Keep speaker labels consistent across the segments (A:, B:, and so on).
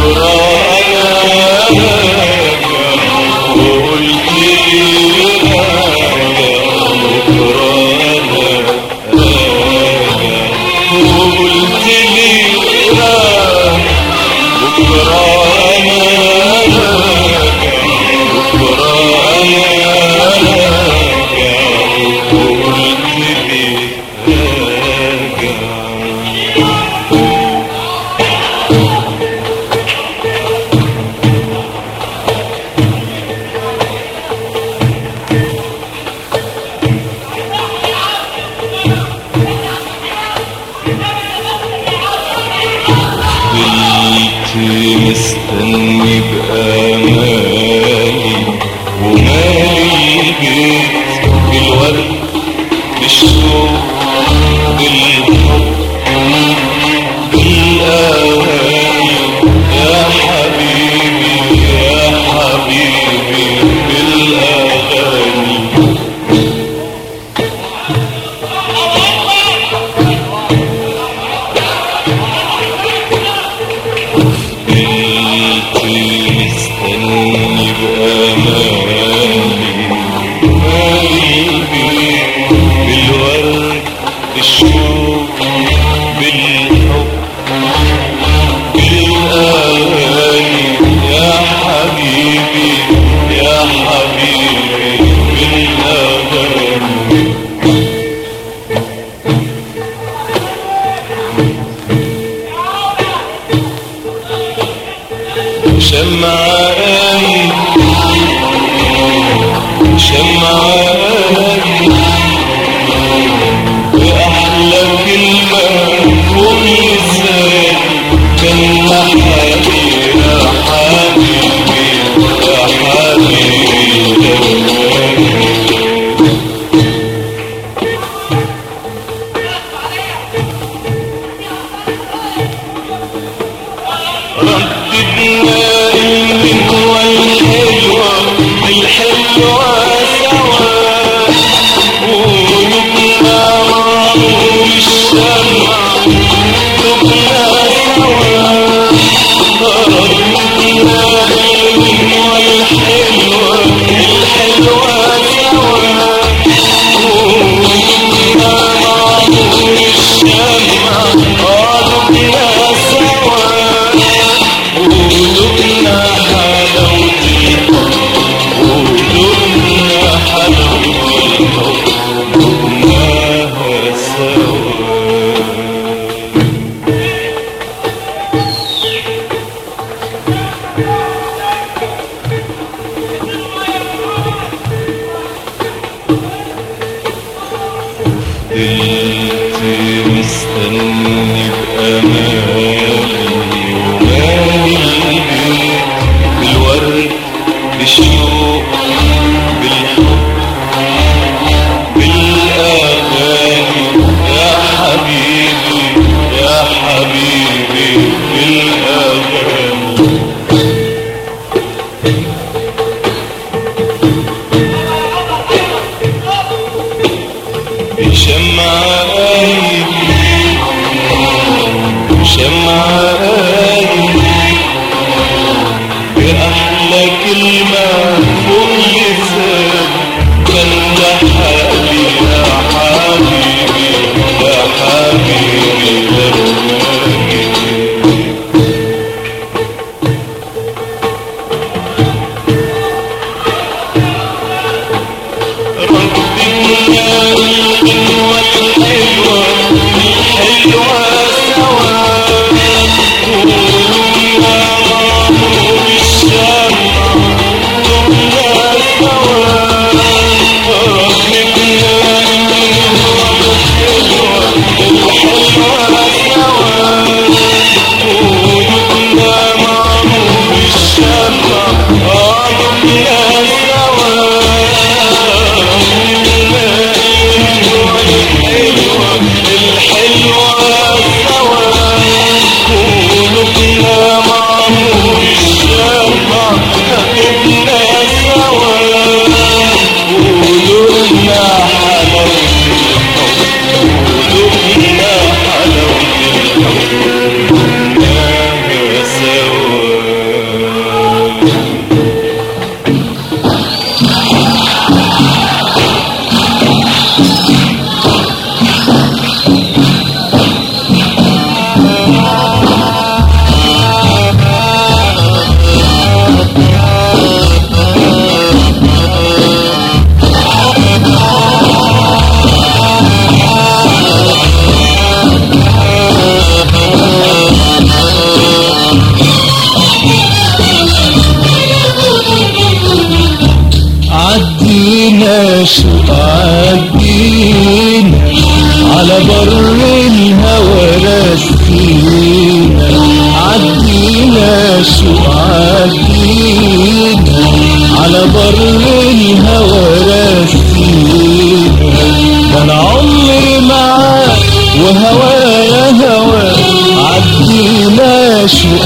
A: فضلت مستني بأمالي ومالي البيت بالورد بالشوق بالحب بالأغاني يا حبيبي يا حبيبي بالأغاني فضلت مستني بأمالي مالي البيت بالورد بالشوق بالحب بالأغاني يا حبيبي يا حبيبي بالأغاني شمعاني شمعاني بأحلى كلمة فوق لساني كان حبيبي يا حبيبي يا حبيبي دواني رددنا المنوى الحلوة الحلوة سوا ونبنا معروف الشمع تبنا سوا رددنا المنوى الحلوة الحلوة سوا ونبنا معروف الشمع تبنا سوا ودقنا حلاوة الحب ودقنا حلاوة الحب دقناها سوا فضلت مستني بأمالي ومالي البيت بالورد بالشوق بالحب بالأغاني يا حبيبي يا حبيبي بالأغاني شمعاني شمعاني بأحلى كلمة فوق لساني كان ده حالي يا حبيبي يا حبيبي درماني رددنا الغنوة الحلوة الحلوة سوا
B: شو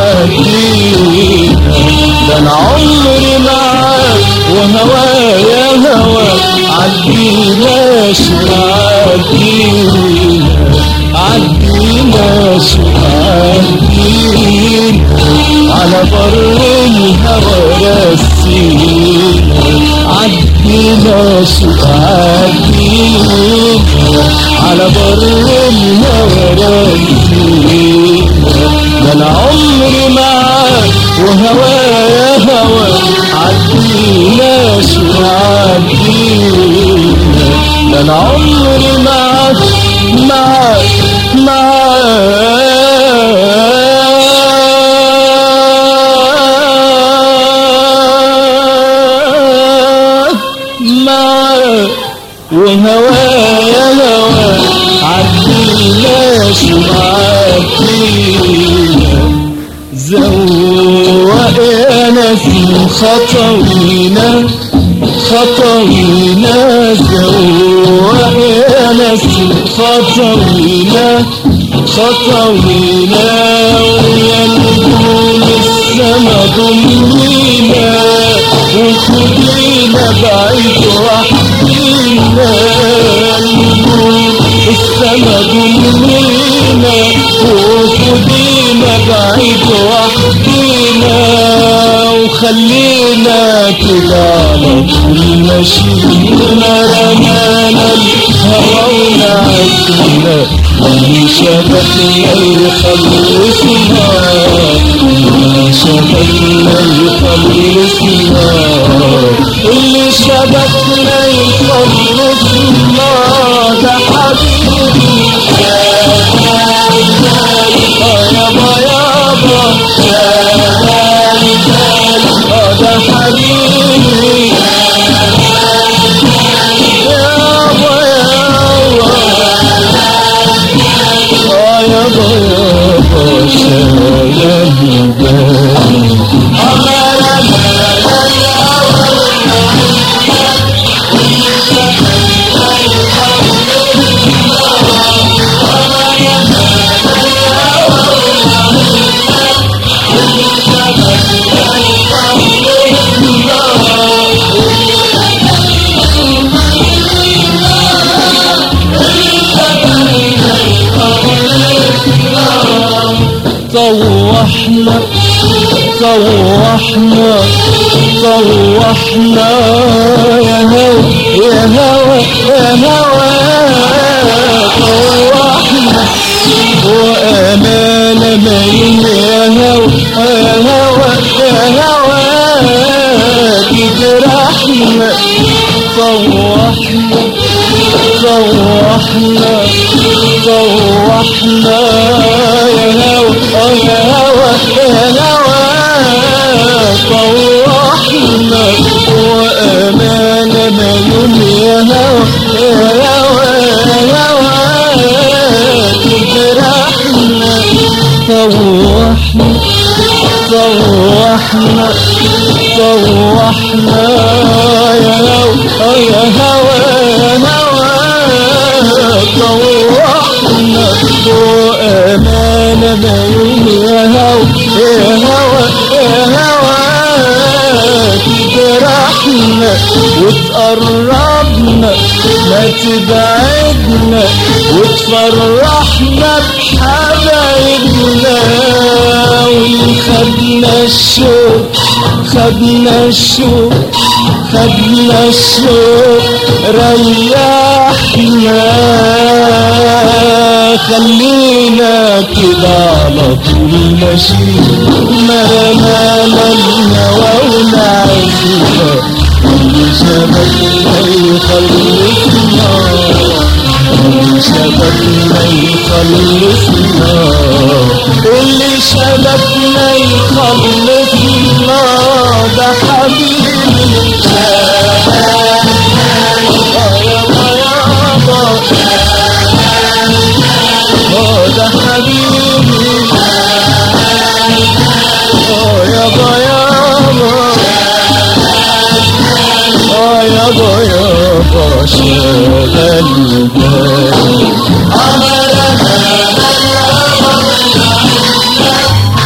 B: عدينا ده انا عمري معاك وهوايا هواك عدينا شو عدينا عدينا شو عدينا على بر الهوى رسينا عدينا شو عدينا على بر الهوى رسينا ده انا عمري معاك وهوايا هوا عدينا شو عدينا ده انا عمري معاك معاك معاك معاك وهوايا هوا عدينا شو عدينا زوق يا نسيم خطوينا خطوينا زوق يا نسيم خطوينا خطوينا ويا نجوم السما ضمينا وخدينا بعيد وحدينا نجوم السما ضمينا وخدينا بعيد وحدينا وخلينا كده على طول ماشيين رمانا الهوى ونعسنا اللي شبكنا يخلصنا اللي شبكنا يخلصنا اللي شبكنا يخلصنا ده حبيبي يابا يابا ده حبيبي يابا يابا آه يابا يابا شايل بالي طوحنا طوحنا طوحنا يا هوا يا هوا يا هوا طوحنا وأمانة مين يا هوا يا هوا يا هوا تجرحنا طوحنا طوحنا طوحنا يا هوا اه يا هوا يا هوا طوحنا وأمانة مليون يا هوا يا هوا يا هوا تجرحنا طوحنا طوحنا طوحنا يا هوا اه يا هوا يا هوا طوحنا وأمانة بعيون يا هوا يا هوا يا هوا تجرحنا وتقربنا ما تبعدنا وتفرحنا بحبايبنا وخدنا الشوق خدنا الشوق خدنا الشوق ريحنا خلينا كده على طول ماشيين مرمانا الهوى ونعزنا اللي شبكنا يخلصنا اللي شبكنا يخلصنا اللي شبكنا يخلصنا ده حبيبي آه يابا يابا اه ده حبيبي اه يابا يابا اه يابا يابا شغل بالي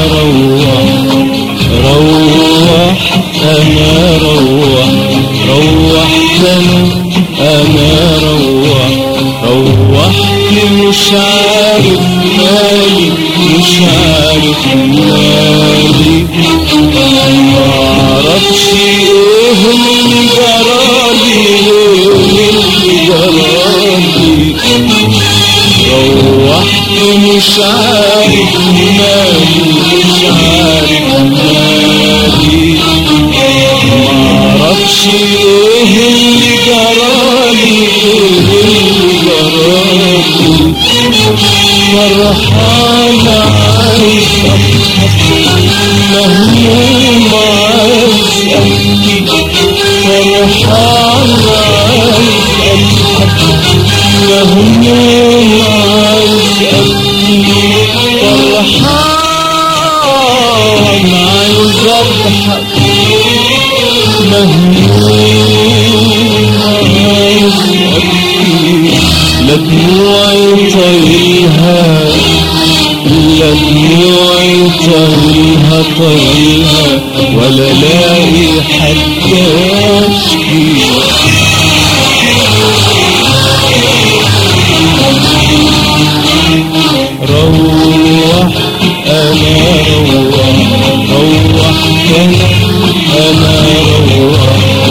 B: روح روح انا روح روحتنا انا روح روحت مش عارف مالي مش عارف مالي معرفش ايه اللي جرالي ايه اللي جرالي روحت مش عارف مالي مش عارف مالي معرفش ايه اللي جرالي ايه اللي جرالي فرحان عايز اضحك مهموم عايز ابكي فرحان عايز اضحك مهموم عايز ابكي فرحان عايز اضحك مهموم عايز ابكي لا دموعي طايلها لا دموعي طايلها طايلها ولا لاقي حد اشكي روح انا روح روحتنا انا روح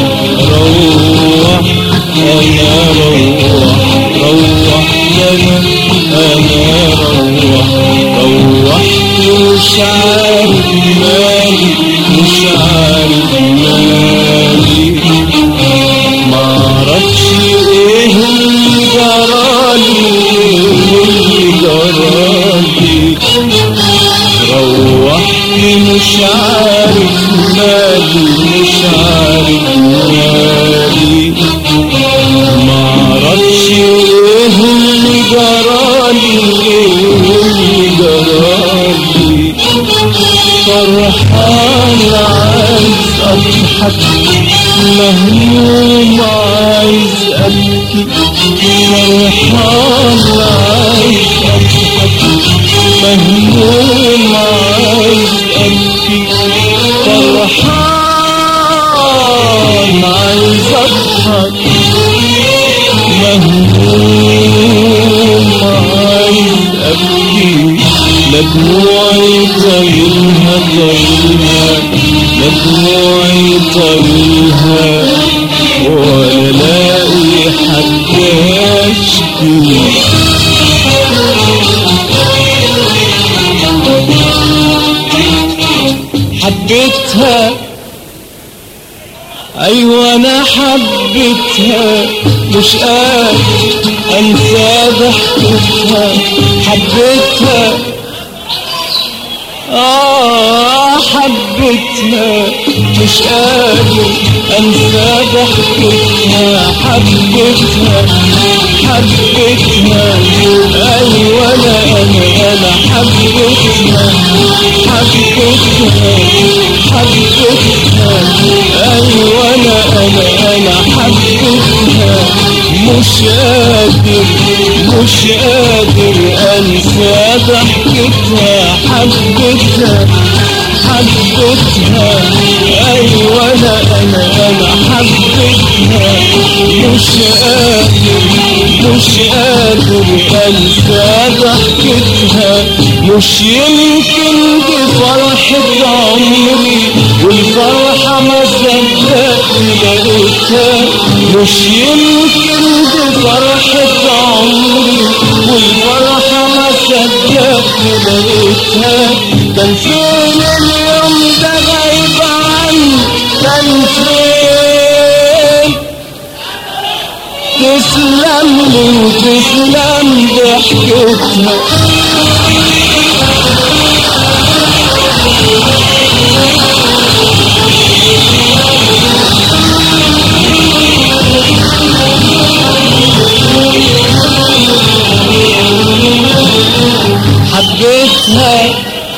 B: روح انا روح روحتنا انا روح روحت مش عارف مالي مش عارف مالي معرفش ايه اللي جرالي ايه اللي جرالي روحت مش عارف مالي مش عارف مالي معرفش ايه اللي جرالي ايه اللي جرالي فرحان عايز اضحك مهموم عايز ابكي فرحان عايز اضحك مهموم عايز ابكي فرحان عايز اضحك مهموم عايز ابكي لا دموعي طايلها طايلها لا دموعي طايلها ولا لاقي حد اشكي حبيتها ايوه انا حبيتها مش قادر انسى ضحكتها حبيتها آه حبيتها مش قادر أنسى ضحكتها حبيتها حبيتها أيوة أنا أنا أنا حبيتها حبيتها حبيتها أيوة أنا أنا أنا حبيتها مش قادر مش قادر أنسى ضحكتها حبيتها حبيتها أيوة أنا أنا أنا حبيتها مش قادر مش قادر أنسى ضحكتها مش يمكن دي فرحة عمري والفرحة ما صدقت لقيتها مش يمكن دي فرحة عمري والفرحة ما صدقت لقيتها كان فين اليوم ده غايب عني كان فين تسلم لي وتسلم ضحكتها حبيتها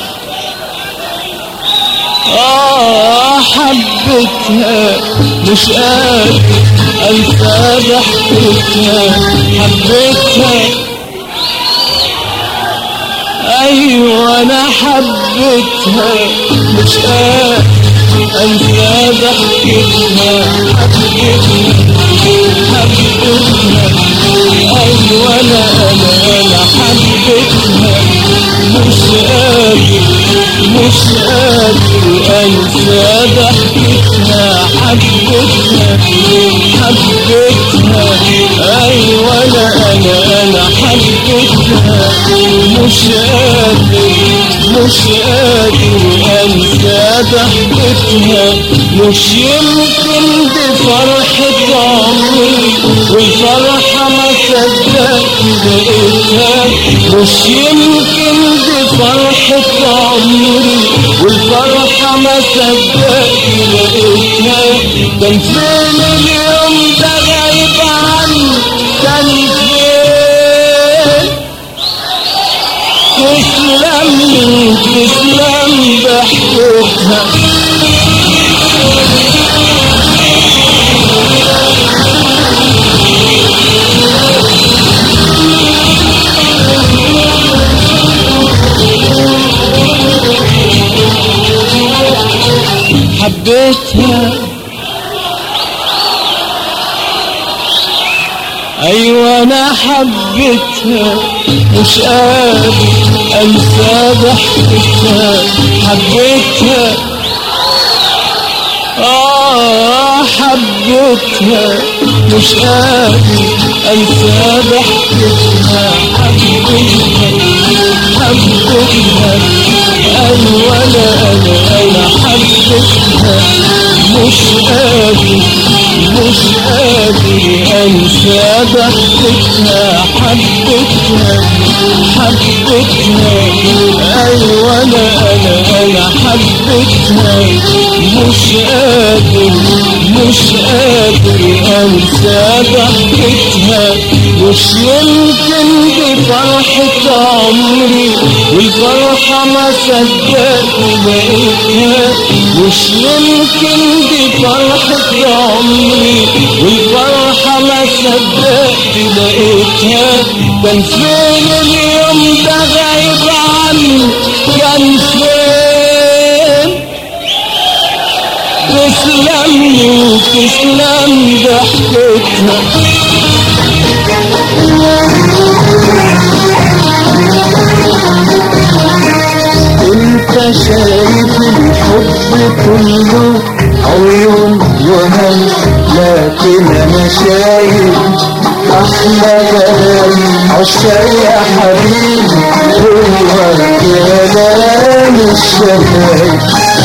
B: آه حبيتها مش قادر أنسى ضحكتها حبيتها ايوه انا حبيتها مش قادر انسى ضحكتها حبيتها حبيتها ايوه انا انا انا حبيتها مش قادر مش قادر انسى ضحكتها حبيتها حبيتها ايوه انا انا انا حبيتها مش قادر مش قادر انسى ضحكتها مش يمكن بفرحة عمري والفرحة ما صدقت لقيتها مش يمكن بفرحة عمري والفرحة ما صدقت لقيتها كان فين اليوم ده غايب عني كان فين تسلم لي تسلم ضحكتها حبيتها ايوه انا حبيتها مش قادر انسى ضحكتها حبيتها اه حبيتها مش قادر انسى ضحكتها حبيتها حبيتها ايوه انا انا انا حبيتها مش قادر مش قادر انسى ضحكتها حبيتها حبيتها ايوه انا انا انا حبيتها مش قادر مش قادر انسى ضحكتها مش يمكن بفرحة عمري والفرحة ما صدقت لقيتها مش يمكن بفرحة عمري والفرحة ما صدقت لقيتها كان فين اليوم ده غايب عني كان فين تسلم لي تسلم ضحكتها انت شايف الحب كله عيون وهم لكن انا شايف احلى كلام عشاق يا حبيبي هو كلام الشفايف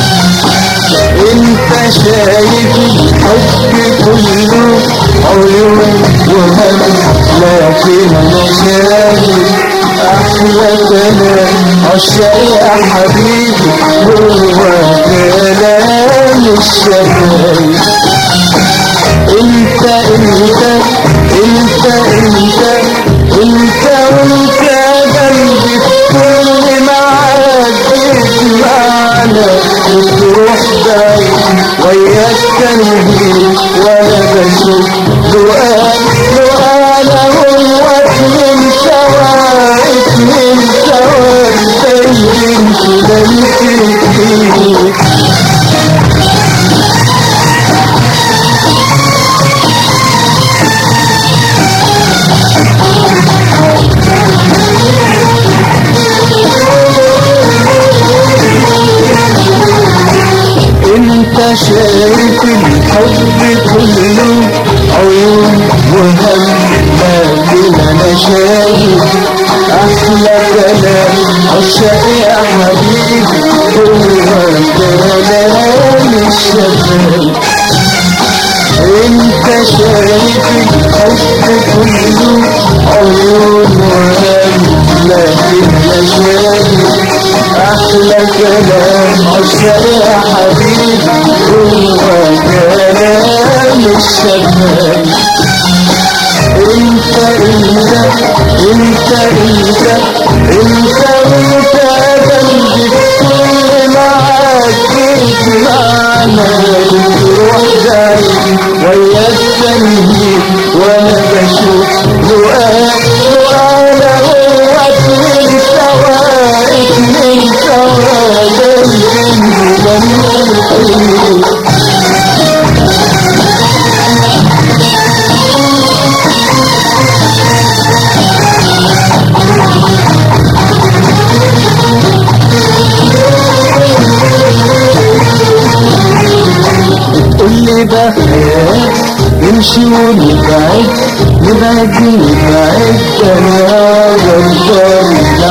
B: انت شايف الحب كله عيون وهم لكن انا شايف احلى كلام عشاق يا حبيبي هو كلام الشفايف انت انت انت انت انت وانت جنبي في كل معاد بتسمعنا وتروح بعيد ويا التنهيد وانا بشوف دعاء دعاء هو اتنين سوا اتنين سوا باين كده يمكن انت شايف الحب كله عيون وهم لكن انا شايف احلى كلام عشاق يا حبيبي هو كلام الشباب انت شايف الحب كله عيون وهم لكن انا شايف احلى كلام عشاق يا حبيبي هو كلام الشباب انت انت انت انت انت وانت جنبي في كل معاك تسمعنا تروح جاي ويا التنهيد وانا بشوف دعاء دعاء هو اتنين سوا بخاف نمشي ونبعد نبعد نبعد انا غدار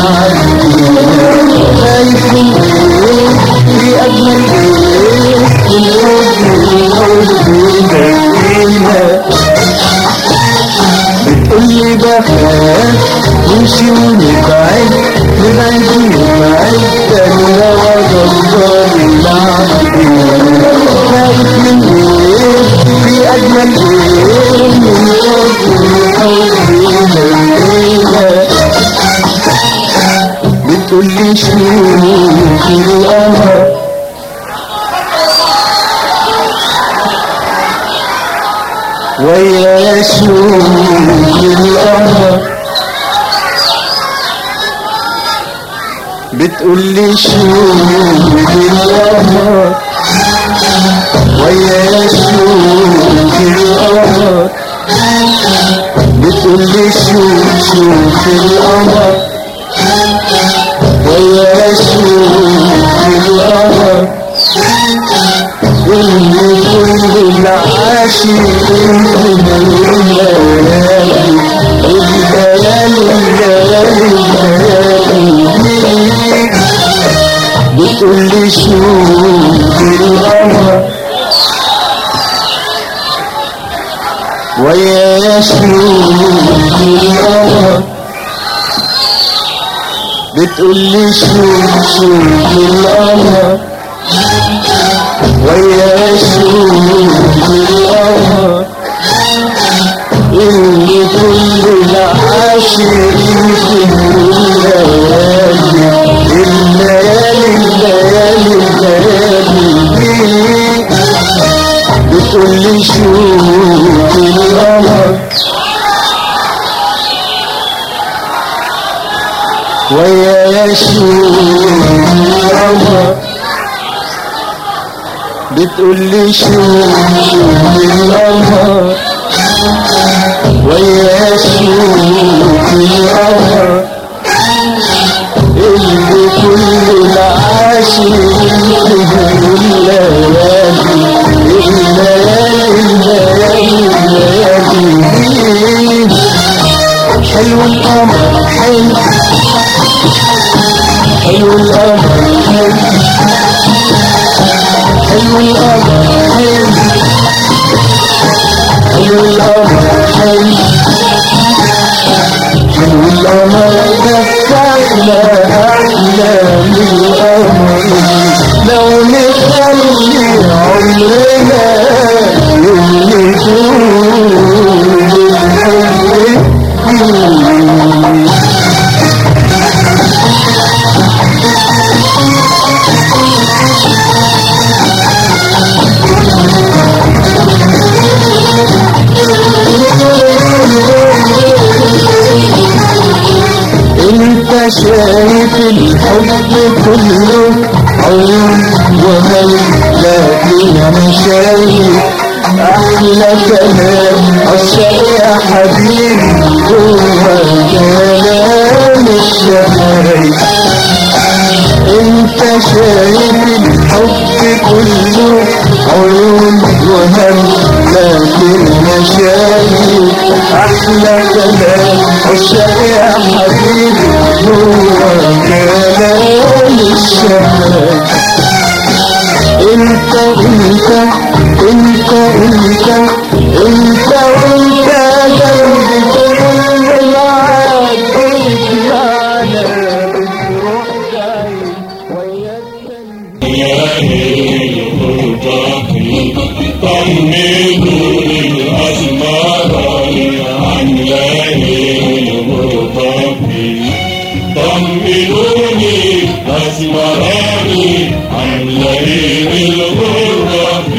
B: العدل خايف من ايه في اجمل ايه من الحب الحب ده بتقولي بخاف نمشي ونبعد نبعد نبعد انا غدار العدل خايف من ايه في اجمل ايه من الحب الحب ده بتقولي شوف القمر ويا شوف القمر بتقولي شوف القمر ويا شوف القمر بتقولي شوف شوف القمر ويا شوف القمر اللي كل العاشقين من الليالي الليالي الليالي الليالي بتقولي شوف القمر ويا شوف القمر بتقولي شوف شوف القمر ويا شوف القمر اللي كل العاشقين في الليالي الليالي الليالي الليالي بتقولي شوف القمر ويا شوف القمر بتقولي شوف شوف القمر ويا شوف القمر اللي كل العاشقين في الليالي الليالي الليالي الليالي حلو القمر حلو حلو القمر حلو حلو القمر حلو حلو القمر حلو حلو القمر بس احلى احلى من القمر لو نخلي عمرنا اللي طول الحب انت شايف الحب كله عيون وهل لكن انا شايف احلى كلام عشاق يا حبيبي هو كلام الشفايف انت شايف الحب كله عيون وهم لكن انا شايف احلى كلام عشاق يا حبيبي هو كلام الشفايف انت انت انت انت انت وانت جنبي كل العالم معنا بتروح جاي ويا
A: طمنوا الأسمراني عن ليل الغربة طمنوني أسمراني عن ليل الغربة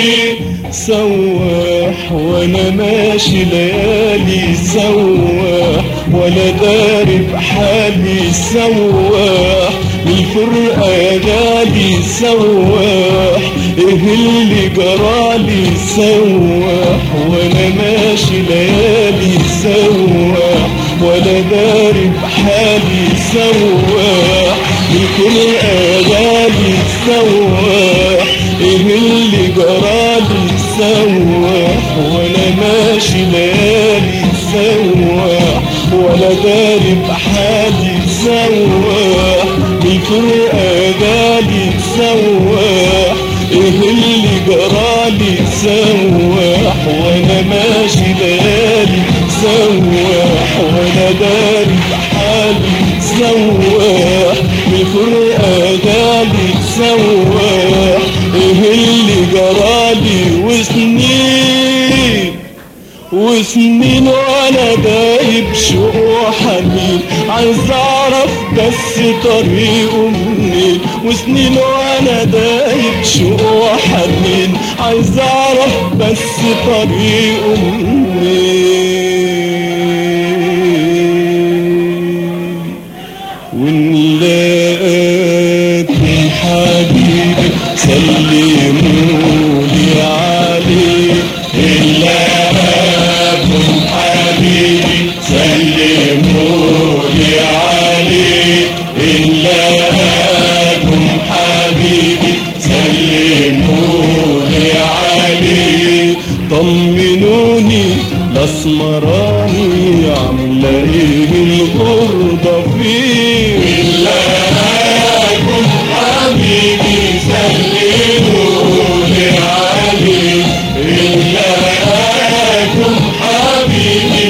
A: سواح وانا ماشي ليالي سواح ولا داري بحالي سواح الفرقة يا غالي سواح ايه اللي جرالي سواح وانا ماشي ليالي سواح ولا داري بحالي سواح الكل اغاني سواح ايه اللي جرالي سواح وانا ماشي ليالي سواح ولا داري بحالي سواح بالفرقة جالي سواح ايه اللي جرالي سواح وانا ماشي ليالي سواح وانا داري بحالي سواح بالفرقة جالي سواح ايه اللي جرالي وسنين وسنين وانا دايب شوق وحنين عايز اعرف بس طريقه منين وسنين وانا دايب شوق وحنين عايز اعرف بس طريقه منين ونلاقيكم حبيبي سلمولي عليه نلاقيكم حبيبي سلمولي عليه نلاقيكم حبيبي سلمولي عليه طمنوني الاسمراني عامله ايه الغربه فيه نلاقيكم حبيبي سلمولي عليه نلاقيكم حبيبي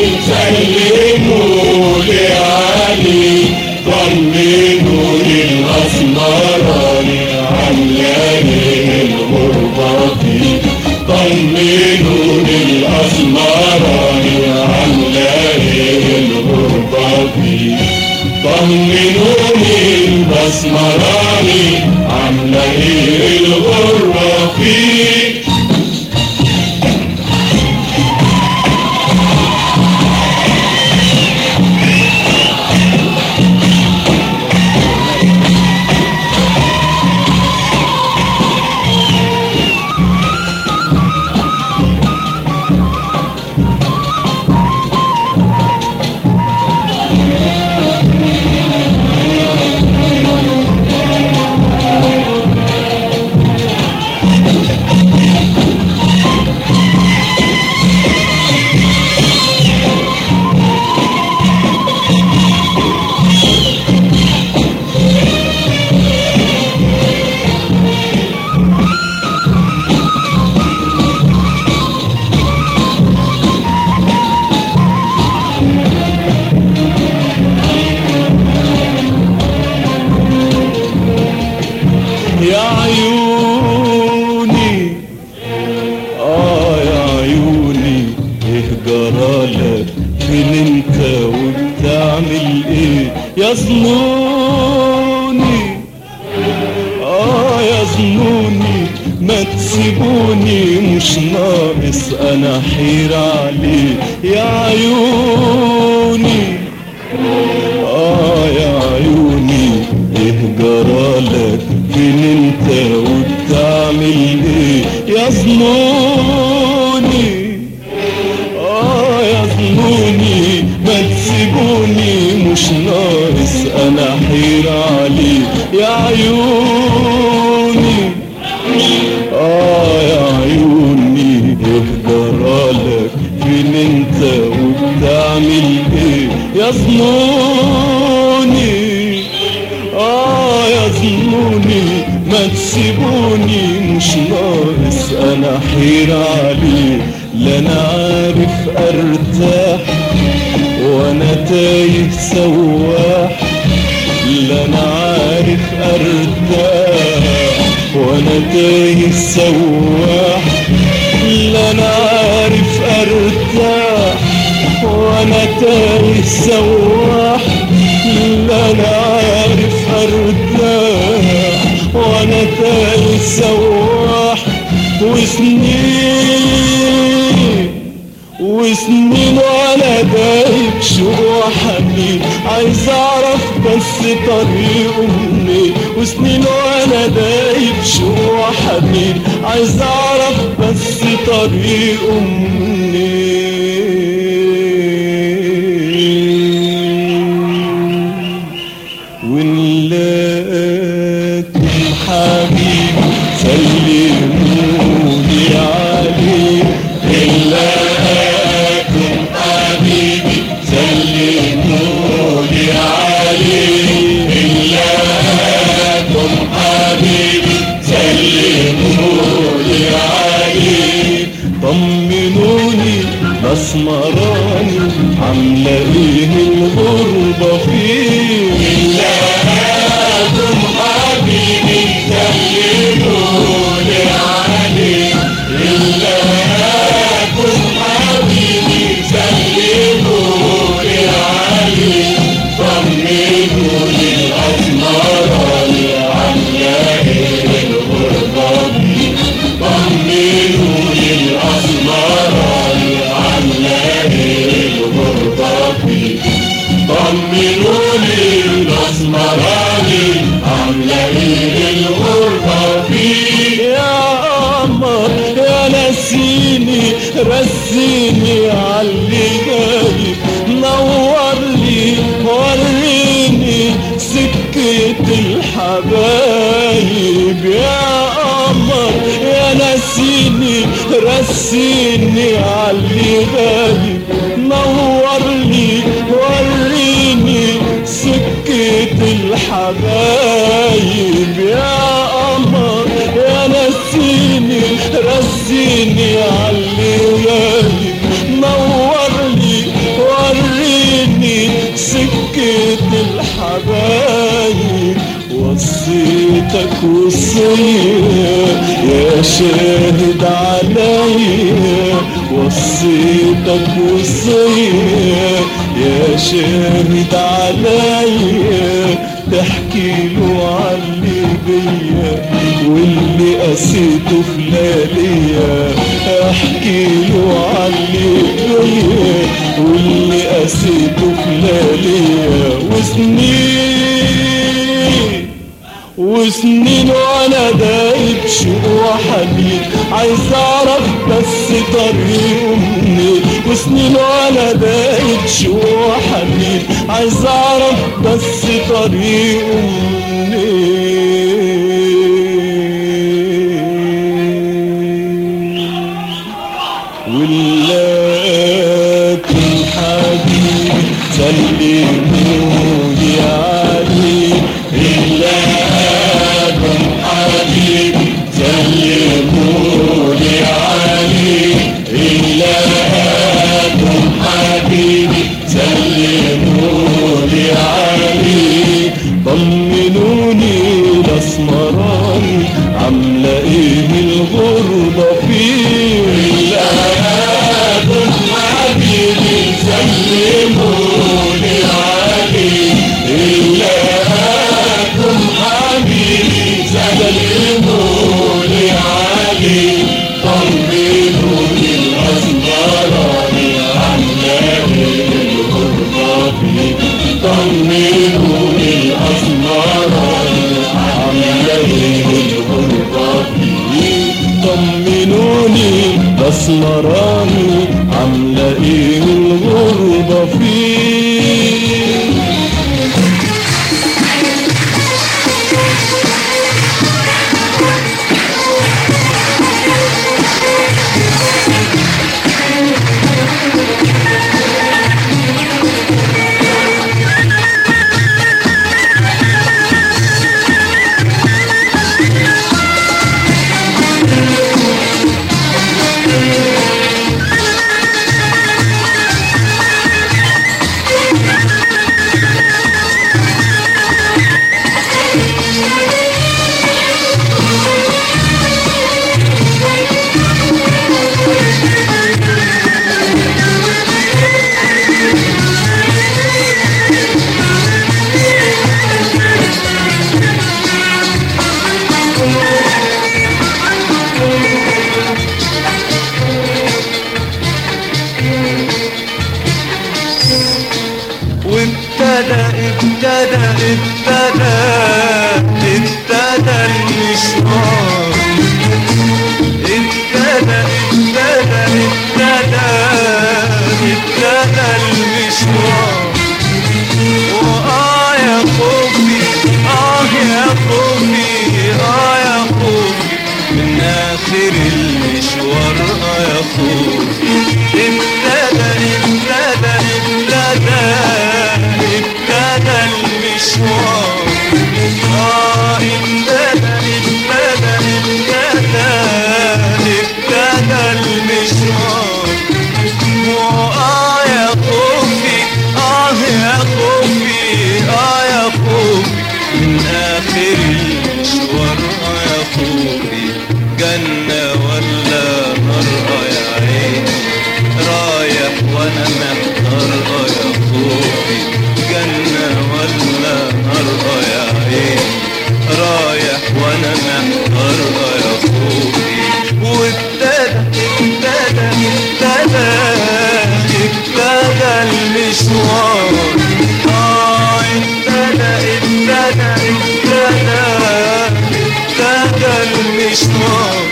A: سلمولي عليه طمنوني الاسمراني عامله ايه الغربه فيه طمنوني الاسمراني عامله ايه الغربه فيه طمنوني الاسمراني عامله ايه الغربه فيه يا عيوني اه يا عيوني ايه جرالك فين انت وبتعمل ايه يا ظنوني اه يا ظنوني ما تسيبوني مش ناقص انا حير عليه يا عيوني آه يا عيوني إيه جرالك فين أنت وبتعمل إيه يا ظنوني آه يا ظنوني ما تسيبوني مش ناقص أنا حير عليه يا عيوني آه يا عيوني إيه جرالك فين أنت وبتعمل إيه يا ظنوني آه يا ظنوني ما تسيبوني مش ناقص أنا حير عليه لا أنا عارف أرتاح وأنا تايه سواح لا أنا عارف أرتاح وأنا تايه سواح لا أنا عارف أرتاح وانا تايه سواح لا انا عارف ارتاح وانا تايه سواح وسنين وسنين وانا دايب شوق حنين عايز اعرف بس طريقه منين وسنين وانا دايب شوق حنين عايز اعرف بس طريقه منين ونلاقيكم حبيبي سلموني عليه الاسمراني عامله ايه الغربه فيه
B: لكم حبيبي سلموني عليه لكم حبيبي سلموني عليه طمنوني الأسمراني عاملة إيه الغربة فيه طمنوني الأسمراني عاملة إيه الغربة فيه طمنوني الاسمراني عامله ايه الغربه فيه
A: يا قمر يا نسيني رسيني عاللي جاي نور لي وريني سكة الحبايب يا قمر يا نسيني رسيني عاللي غايب نور لي وريني سكة الحبايب يا قمر يا نسيني رسيني عاللي غايب نور لي وريني سكة الحبايب وصيتك وصية يا شاهد عليا وصيتك وصية يا شاهد عليا تحكي له عاللي بيا واللي قسيته في لياليا احكي له عاللي بيا واللي قسيته في لياليا وسنين وسنين وانا دايب شوق وحنين عايز اعرف بس طريقه منين وسنين وانا دايب شوق وحنين عايز اعرف بس طريقه منين ولكن حبيبي سلموني عليه
B: لكم حبيبي سلموني عليه لكم حبيبي سلموني عليه
A: طمنوني الاسمراني عامله ايه الغربه فيه
B: لكم حبيبي سلموني عليه لكم حبيبي سلموني عليه طمنوني الأسمراني عاملة الغربة فيه طمنوني الأسمراني عاملة الغربة فيه
A: طمنوني الاسمراني عامله ايه الغربه فيه
C: وابتدى ابتدى ابتدى ابتدى المشوار ابتدى ابتدى ابتدى ابتدى المشوار وآه يا خوفي آه يا خوفي آه يا خوفي من آخر المشوار آه يا خوفي ابتدى ابتدى ابتدى ابتدى المشوار آه ابتدى ابتدى ابتدى ابتدى المشوار المشوار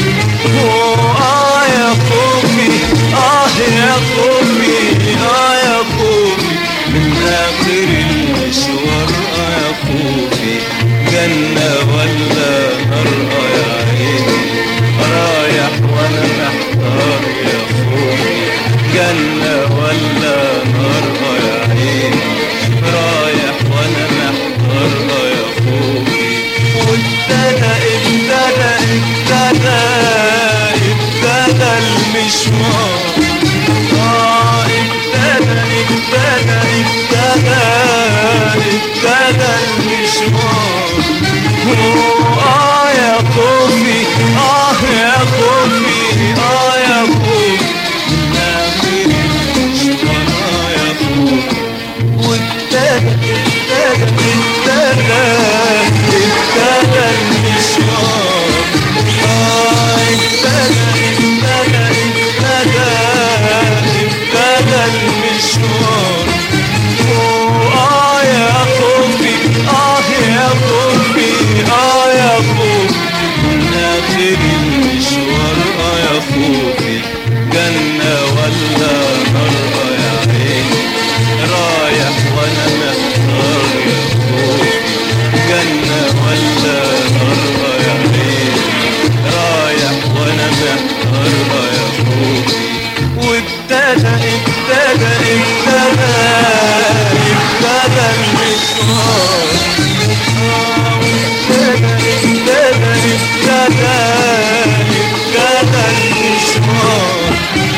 C: آه يا خوفي آه يا خوفي آه يا خوفي من آخر المشوار آه يا خوفي جنة ولا نار آه يا عيني رايح وأنا محتار يا خوفي جنة ولا نار آه يا عيني رايح وأنا محتار آه يا خوفي وابتدى ابتدى ابتدى ابتدى المشوار آه ابتدى ابتدى ابتدى ابتدى المشوار آه يا خوفي آه يا خوفي آه يا خوفي من آخر المشوار آه يا خوفي وابتدى ابتدى ابتدى ابتدى المشوار آه ابتدى ابتدى ابتدى ابتدى المشوار آه يا خوفي آه يا خوفي آه يا خوفي من آخر المشوار آه يا خوفي جنة ولا نار آه يا عيني رايح وانا محتار يا خوفي جنة ولا نار يا عيني رايح وانا محتار يا خوفي وابتدى ابتدى ابتدى ابتدى المشوار آه، ابتدى ابتدى ابتدى ابتدى المشوار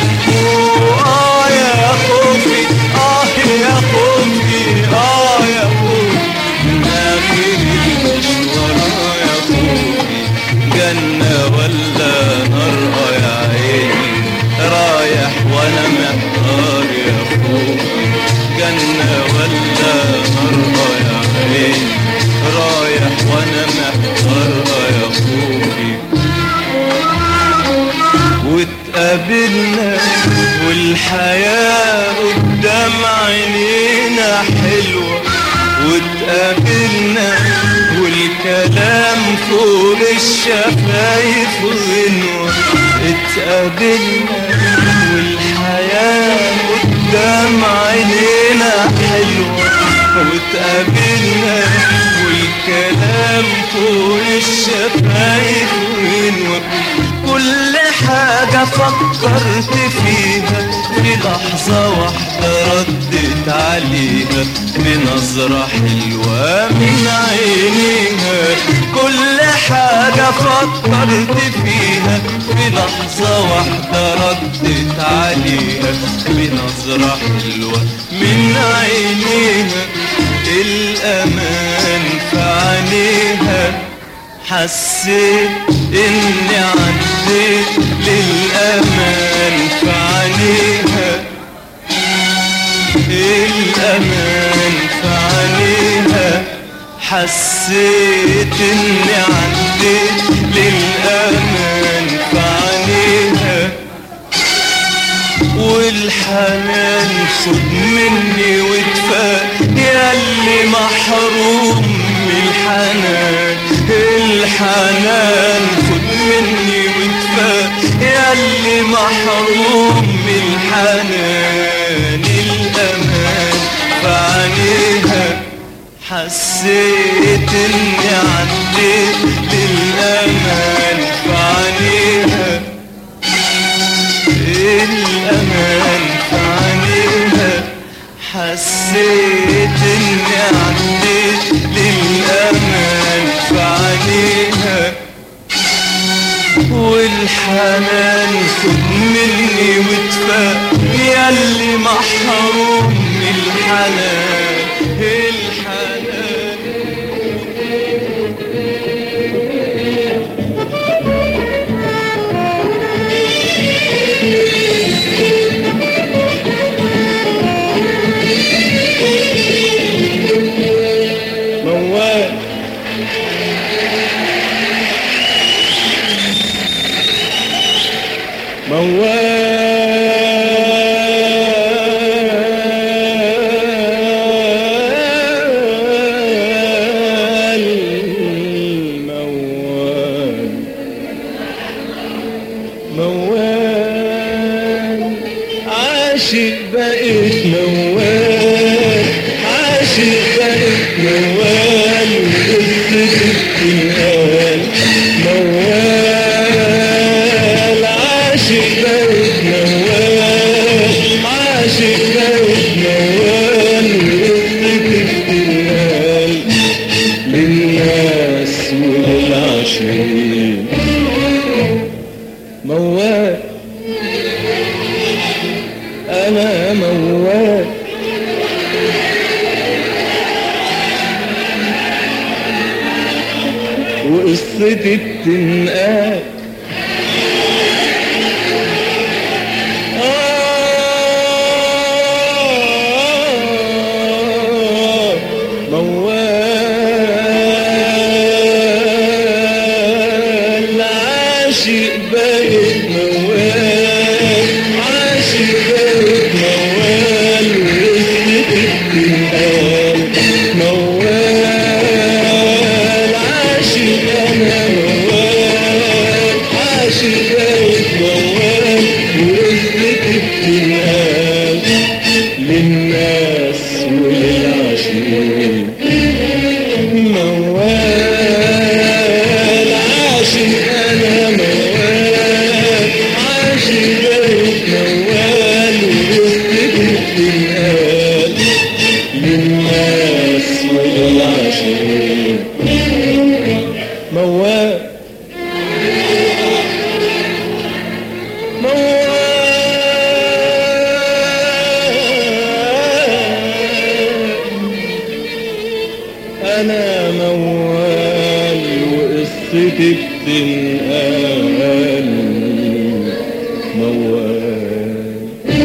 C: آه يا خوفي آه يا خوفي آه يا خوفي من آخر المشوار آه يا خوفي جنة ولا نار آه يا عيني رايح وأنا محتار يا خوفي جنة ولا نار آه يا عيني رايح وأنا محتار آه يا خوفي واتقابلنا والحياة قدام عينينا حلوة واتقابلنا والكلام فوق الشفايف غنوة اتقابلنا والحياة قدام عينينا حلوة واتقابلنا والكلام فوق الشفايف غنوة كل حاجة فكرت فيها في لحظة واحدة ردت عليها بنظرة حلوة من عينيها كل حاجة فكرت فيها في لحظة واحدة ردت عليها بنظرة حلوة من عينيها الأمان في عينيها حسيت اني عديت للامان في عينيها الامان في عينيها حسيت اني عديت للامان في عينيها والحنان خد مني وادفى ياللي محروم من الحنان الحنان خد مني وادفى ياللي محروم من الحنان الامان في عينيها حسيت اني عديت للامان في عينيها الأمان في عينيها حسيت إني عديت للأمان في عينيها والحنان خد مني وادفى ياللي محروم من الحنان الحنان
A: موال موال موال
C: موال عاشق بقيت موال عاشق بقيت موال وقصتي بتنقال موال عاشق بقيت موال عاشق بقيت موال وقصتي بتنقال للناس وللعشرين موال انا موال وقصتي بتنقال آه موال عاشق بقيت موال عاشق بقيت موال وقصتي بتنقال موال عاشق انا موال عاشق بقيت موال وقصتي بتنقال للناس وللعشرين موال عاشق انا موال عاشق بقيت موال وقصتي بتنقال للناس وللعشرين موال موال انا موال وقصتي بتنقال موال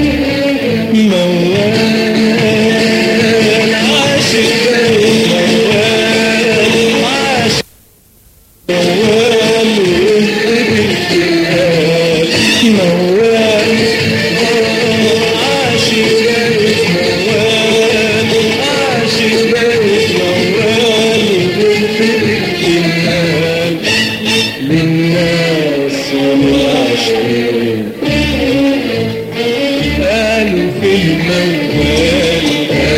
C: موال عاشق بقيت موال عاشق موال وقصتي بتنقال موال عاشق بقيت موال عاشق بقيت موال وقصتي بتنقال للناس وللعشرين قالوا في الموال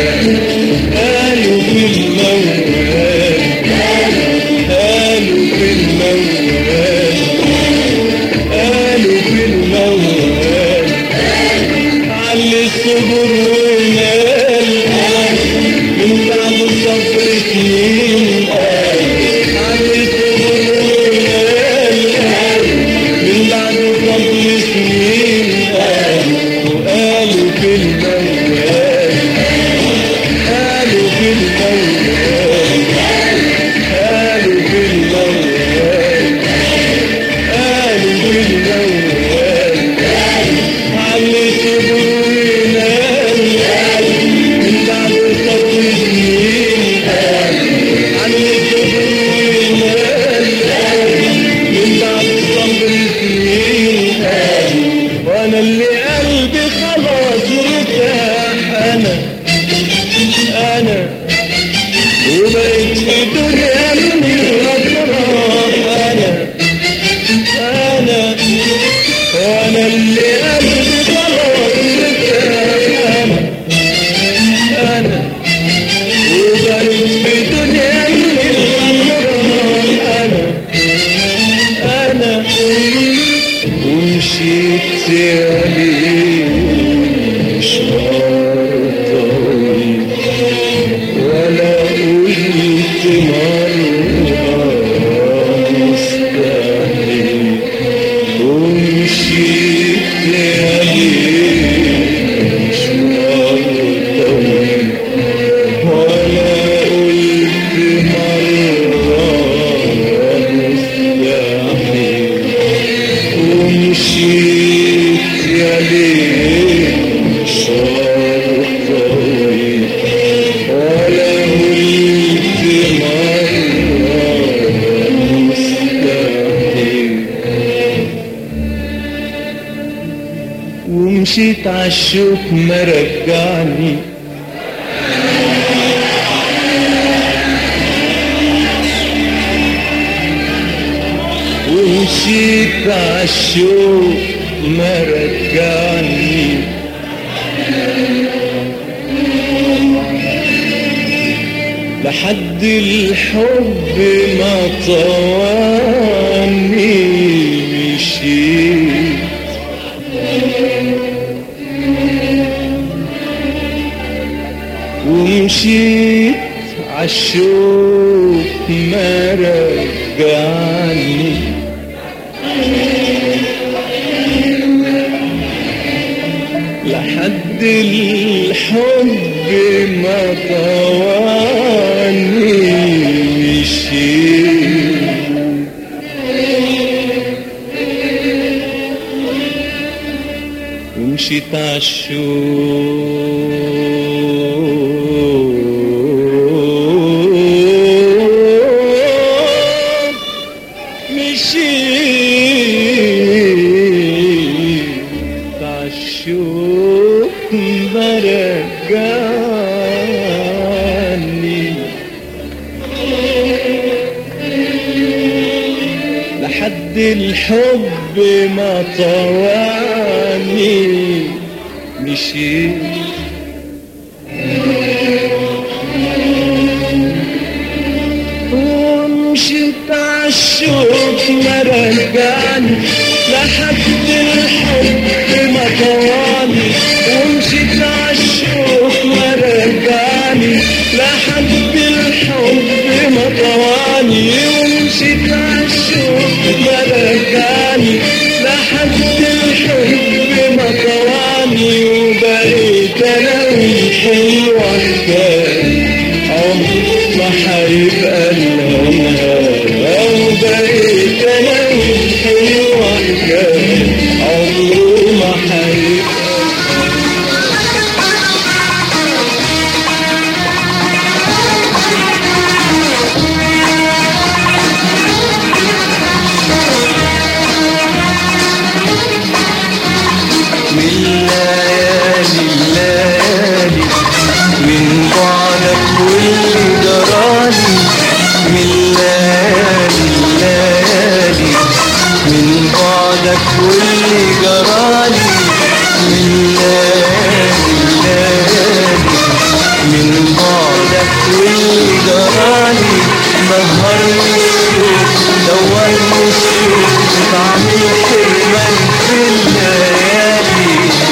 C: قالوا في الموال قالوا في الموال قالوا في الموال علي الصبر ونال من بعد صبر سنين علي الصبر ونال من بعد صبر سنين وقالوا في الموال قالوا في الموال قالوا في الموال قالوا في الموال علي صبر ونال من بعد صبر سنين علي صبر ونال من بعد صبر سنين وانا اللي قلبي خلاص ارتاح انا انا وبقيت في دنيا من الافراح انا انا وانا اللي قلبي خلاص ارتاح انا انا وبقيت في دنيا من الافراح انا انا ومشيت عليه مشوار طويل ولا قلت مرة مستحيل ومشيت عليه مشوار طويل ولا قلت مرة مستحيل ومشيت يا ليل مشوار طويل ولا قلت مرة مستحيل ومشيت عالشوك ما رجعني ومشيت عالشوق ما رجعني لحد الحب ما طواني مشيت ومشيت عالشوق ما رجعني لحد الحب ما طواني مشيت ومشيت عالشوق مشيت عالشوق برجعني لحد الحب ما طواني مشيت ومشيت عالشوق ما رجعني لحد الحب ما طواني ومشيت عالشوق ما رجعني لحد الحب ما طواني ومشيت عالشوق ما رجعني لحد الحب ما طواني وبقيت انا والحلوة حكاية عمري ما هيبقى لنا لو بقيت انا والحلوة حكاية عمري ما هيبقى من ليالي الليالي من بعدك واللي جرالي من ليالي الليالي من بعدك واللي جرالي من ليالي الليالي من بعدك واللي جرالي نهرني الشوق دواني الشوق طعم الحرمان في الليالي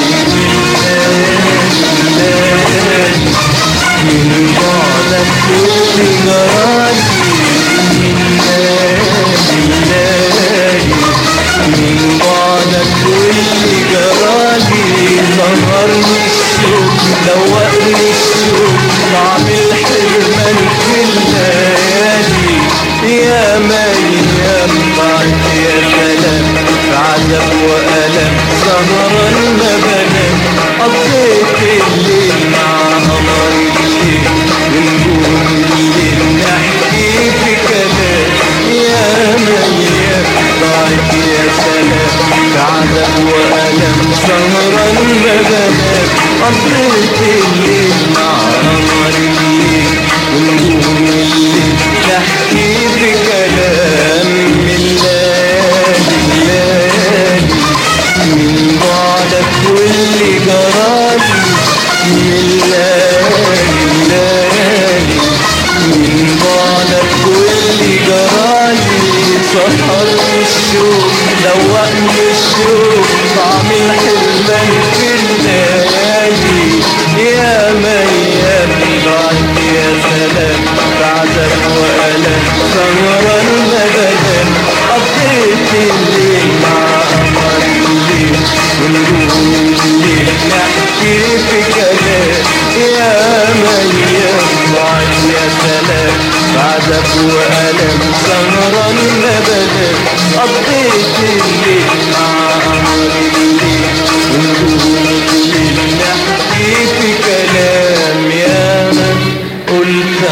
C: الليالي من بعدك واللي جرالي من ليالي الليالي من بعدك واللي جرالي نهرني الشوق دوقني الشوق طعم الحرمان في الليالي يا ميام بعد يا كلام عذاب وألم سهرا ما بنام قضيت الليل مع قمر الليل ونقول الليل نحكي في كلام يا ميام ضاعت يا سلام عذاب وألم سهرا ما بنام قضيت الليل مع قمر الليل ونقول الليل نحكي في كلام من ليالي الليالي من بعدك واللي جرالي من ليالي الليالي من بعدك واللي جرالي سهر الشوق دوقني الشوق طعم الحرمان في الليالي يا ميام بعد يا سلام بعدك وألم سهرا مبدا قضيت الليل مع قمر الليل ونقول الليل نحكي في كلام يا ميام بعد يا سلام بعدك وألم سهرا مبدا قضيت الليل مع قمر الليل ونقول الليل نحكي في كلام يا من قلت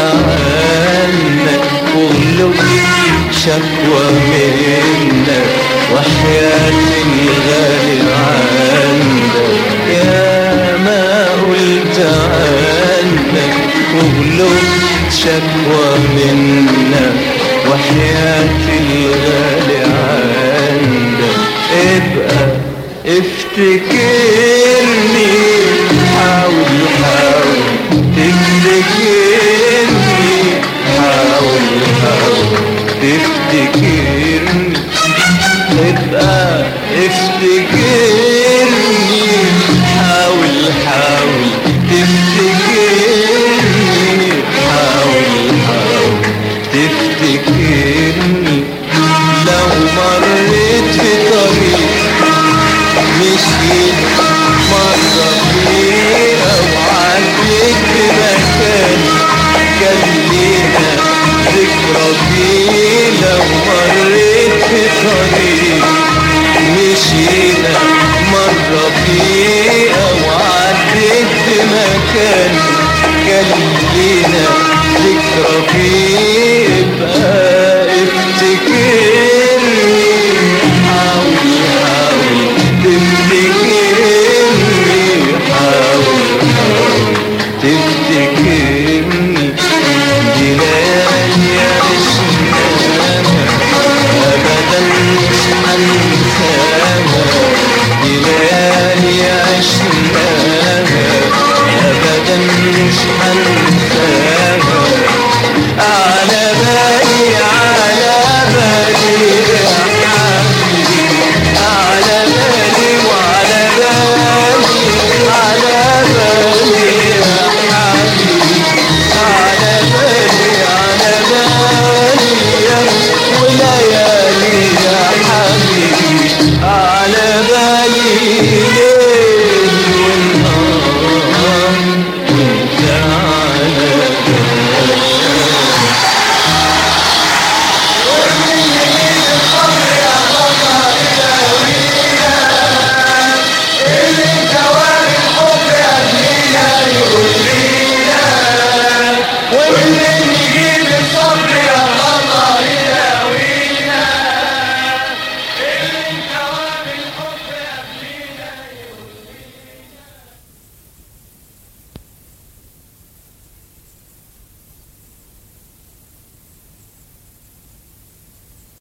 C: عنك وغلوك شكوى منك وحياتي الغالي عندك يا ما قلت عنك وغلوك شكوى منك وحياتي الغالي عندك تفتكرني حاول حاول تفتكرني حاول حاول تفتكرني ابقى افتكرني حاول حاول تفتكرني حاول حاول تفتكرني لو مريت في طريق مشيت مرة فيه أو عديت في مكان كان لينا ذكرى فيه لو مريت في طريق مشينا مرة فيه أو عديت في مكان كان لينا ذكرى فيه